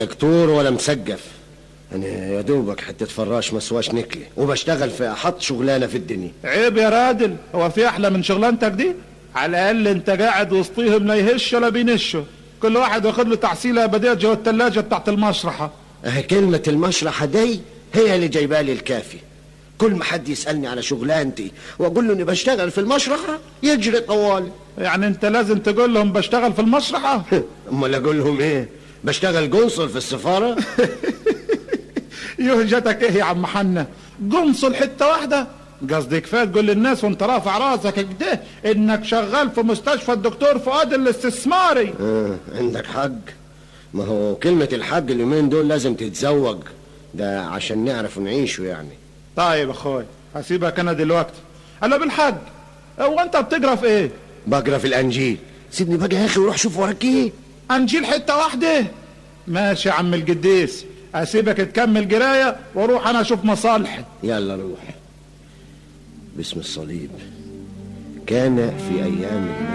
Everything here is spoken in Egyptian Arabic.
دكتور ولا مسقف انا يا دوبك حتة فراش مسواش نكلة وبشتغل في احط شغلانة في الدنيا عيب يا رادل هو في احلى من شغلانتك دي على الاقل انت قاعد وسطيهم لا يهش ولا بينشوا كل واحد واخد له تحصيله ابديه جوه الثلاجه بتاعت المشرحه اه كلمة المشرحة دي هي اللي جايبالي الكافي كل ما حد يسألني على شغلانتي واقول له اني بشتغل في المشرحة يجري طوالي يعني انت لازم تقول لهم بشتغل في المشرحه امال اقول لهم ايه بشتغل قنصل في السفارة يهجتك ايه يا عم حنا قنصل حته واحده قصدي كفايه تقول للناس وانت رافع راسك كده انك شغال في مستشفى الدكتور فؤاد الاستثماري اه عندك حق ما هو كلمة الحق اليومين دول لازم تتزوج ده عشان نعرف نعيشه يعني طيب يا اخوي هسيبك انا دلوقتي الا بالحج هو انت بتقرا في ايه بقرا في الانجيل سيبني بقى يا اخي وروح شوف وراك ايه انجيل حته واحده ماشي يا عم القديس اسيبك تكمل قرايه واروح انا اشوف مصالحي يلا روح باسم الصليب كان في ايام